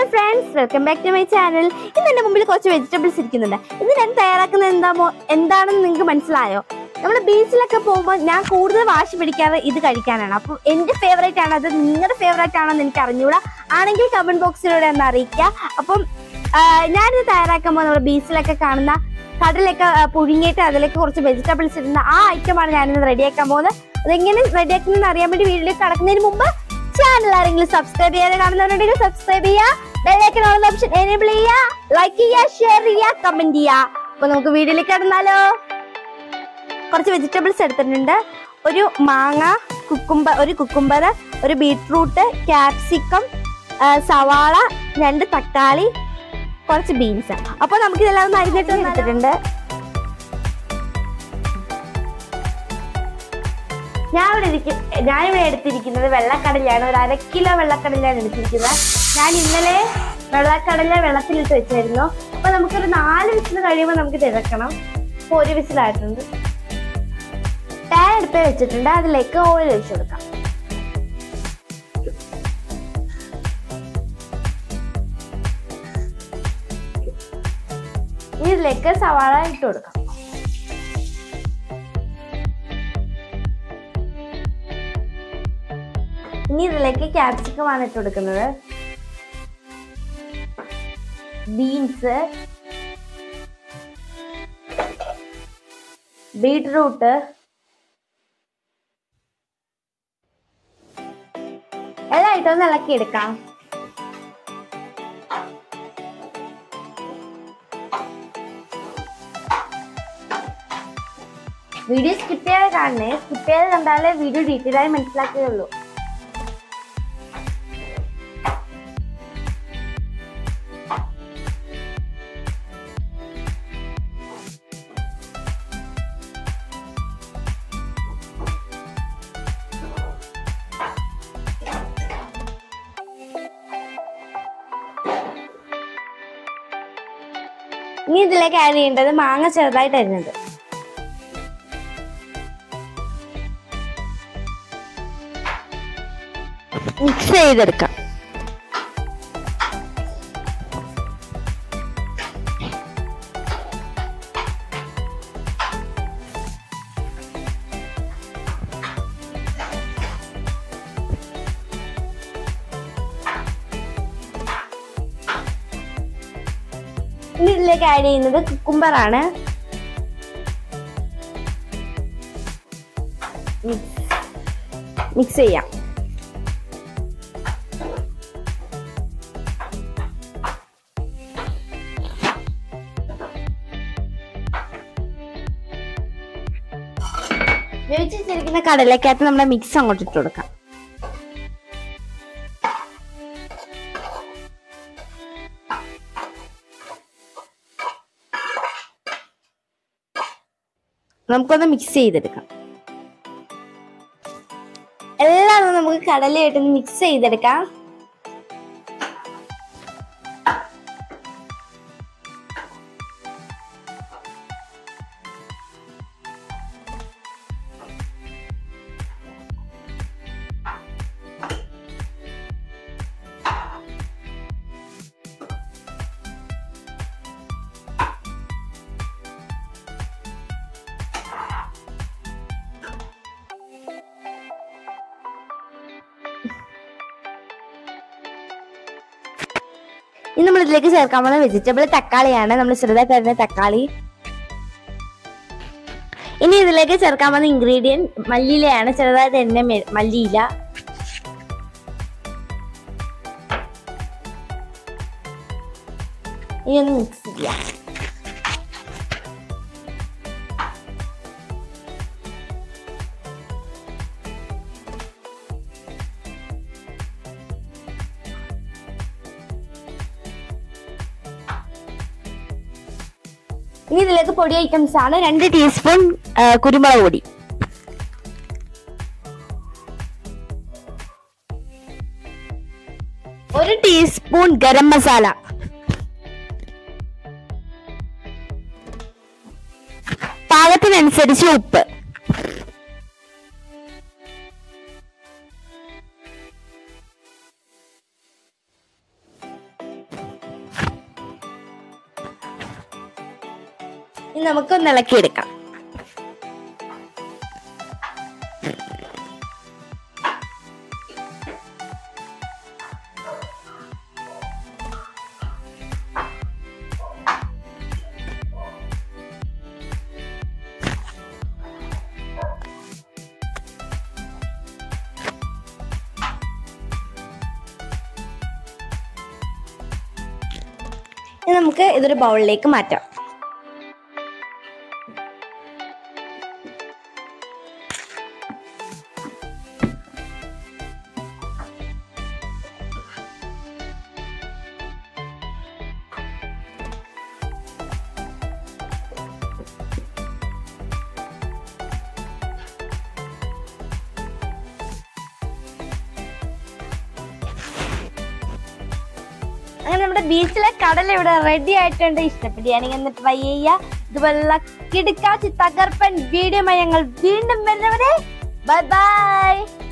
friends welcome back to my channel ഇന്ന് എന്റെ മുമ്പിൽ കുറച്ച് വെജിറ്റബിൾസ് ഇരിക്കുന്നുണ്ട് ഇത് ഞാൻ തയ്യാറാക്കുന്നത് എന്താമോ എന്താണെന്ന് നിങ്ങൾക്ക് മനസ്സിലായോ നമ്മൾ ബീച്ചിലൊക്കെ പോകുമ്പോൾ ഞാൻ കൂടുതൽ വാശി പിടിക്കാതെ ഇത് കഴിക്കാനാണ് അപ്പം എന്റെ ഫേവറേറ്റ് ആണ് അത് നിങ്ങളുടെ ഫേവറേറ്റ് ആണെന്ന് എനിക്ക് അറിഞ്ഞൂടാ ആണെങ്കിൽ കമന്റ് ബോക്സിലൂടെ ഒന്ന് അറിയിക്കുക അപ്പം ആ, ഞാനിത് തയ്യാറാക്കുമ്പോൾ നമ്മൾ ബീച്ചിലൊക്കെ കാണുന്ന കടലൊക്കെ ആ, പുഴുങ്ങിയിട്ട് അതിലേക്ക് കുറച്ച് വെജിറ്റബിൾസ് ഇടുന്ന ആ ഐറ്റമാണ് ഞാനിന്ന് റെഡിയാക്കാൻ പോകുന്നത് അതെങ്ങനെ റെഡിയാക്കുന്നതെന്ന് അറിയാൻ വേണ്ടി വീട്ടിലേക്ക് കടക്കുന്നതിന് മുമ്പ് ചാനൽ ആരെങ്കിലും സബ്സ്ക്രൈബ് ചെയ്യാതെ കാണുന്നവരുണ്ടെങ്കിൽ സബ്സ്ക്രൈബ് ചെയ്യുക ബെല്ലൈക്കൺ ഓൺ ഓപ്ഷൻ എനേബിൾ ചെയ്യുക ലൈക്ക് ചെയ്യുക ഷെയർ ചെയ്യുക കമന്റ് ചെയ്യുക അപ്പൊ നമുക്ക് വീഡിയോയിലേക്ക് കടന്നാലോ കുറച്ച് വെജിറ്റബിൾസ് എടുത്തിട്ടുണ്ട് ഒരു മാങ്ങ കുക്കുംബ ഒരു കുക്കുംബർ ഒരു ബീട്രൂട്ട് ക്യാപ്സിക്കം സവാള രണ്ട് തക്കാളി കുറച്ച് ബീൻസ് അപ്പൊ നമുക്ക് ഇതെല്ലാം ഒന്ന് അരിഞ്ഞിട്ട് എടുത്തിട്ടുണ്ട് ഞാൻ ഇവിടെ ഇരിക്കും ഞാനിവിടെ എടുത്തിരിക്കുന്നത് വെള്ളക്കടലയാണ് ഒരു അര കിലോ വെള്ളക്കടലയാണ് എടുത്തിരിക്കുന്നത് ഞാൻ ഇന്നലെ വെള്ളക്കടല വെള്ളത്തിലിട്ട് വെച്ചായിരുന്നു അപ്പൊ നമുക്കൊരു നാല് വിസിൽ കഴിയുമ്പോൾ നമുക്ക് ഇത് ഇറക്കണം അപ്പൊ ഒരു വിസിലായിട്ടുണ്ട് പാൻ എടുത്ത് വെച്ചിട്ടുണ്ട് അതിലേക്ക് ഓയിൽ ഒഴിച്ചു കൊടുക്കാം ഇനി ഇതിലേക്ക് സവാള ഇട്ട് കൊടുക്കാം ഇനി ഇതിലേക്ക് ക്യാപ്സിക്കം ആണ് ഇട്ട് കൊടുക്കുന്നത് ബീൻസ് ബീട്രൂട്ട് എല്ലാ ഐറ്റവും ഇളക്കി എടുക്കാം വീഡിയോ സ്കിപ്പ് ചെയ്യാതെ കാണണേ സ്കിപ്പ് ചെയ്ത് കണ്ടാലേ വീഡിയോ ഡീറ്റെയിൽ ആയി മനസ്സിലാക്കുകയുള്ളൂ ഇനി ഇതിലേക്ക് ആഡ് ചെയ്യേണ്ടത് മാങ്ങ ചെറുതായിട്ട് അരിഞ്ഞത് മിക്സ് ചെയ്തെടുക്കാം ഇനി ഇതിലേക്ക് ആഡ് ചെയ്യുന്നത് കുക്കുംബർ ആണ് മിക്സ് ചെയ്യാം വേവിച്ചിരിക്കുന്ന കടലക്കകത്ത് നമ്മുടെ മിക്സ് അങ്ങോട്ട് ഇട്ട് കൊടുക്കാം നമുക്കൊന്ന് മിക്സ് ചെയ്തെടുക്കാം എല്ലാം ഒന്ന് നമുക്ക് കടലയായിട്ട് മിക്സ് ചെയ്തെടുക്കാം ഇനി നമ്മൾ ഇതിലേക്ക് ചേർക്കാൻ പോകുന്ന വെജിറ്റബിൾ തക്കാളിയാണ് നമ്മൾ ചെറുതായി തരുന്ന തക്കാളി ഇനി ഇതിലേക്ക് ചേർക്കാൻ പോകുന്ന ഇൻഗ്രീഡിയൻറ്റ് മല്ലിയിലയാണ് ചെറുതായിട്ട് തന്നെ മെ- മല്ലിയില ഇനി ഒന്ന് മിക്സ് ചെയ്യാം ഇനി ഇതിലേക്ക് പൊടി ഐറ്റംസ് ആണ് രണ്ട് ടീസ്പൂൺ ആ, കുരുമുളക് പൊടി ഒരു ടീസ്പൂൺ ഗരം മസാല പാകത്തിനനുസരിച്ച് ഉപ്പ് ഇനി നമുക്കൊന്ന് ഇളക്കിയെടുക്കാം ഇനി നമുക്ക് ഇതൊരു ബൗളിലേക്ക് മാറ്റാം അങ്ങനെ നമ്മുടെ ബീച്ചിലെ കടൽ ഇവിടെ റെഡി ആയിട്ടുണ്ട് ഇഷ്ടപ്പെടുകയാണെങ്കിൽ ഒന്ന് ട്രൈ ചെയ്യുക ഇതുപോലുള്ള കിടുക്കാച്ചി തകർപ്പൻ വീഡിയോ ഞങ്ങൾ വീണ്ടും വരുന്നവരെ ബൈ ബൈ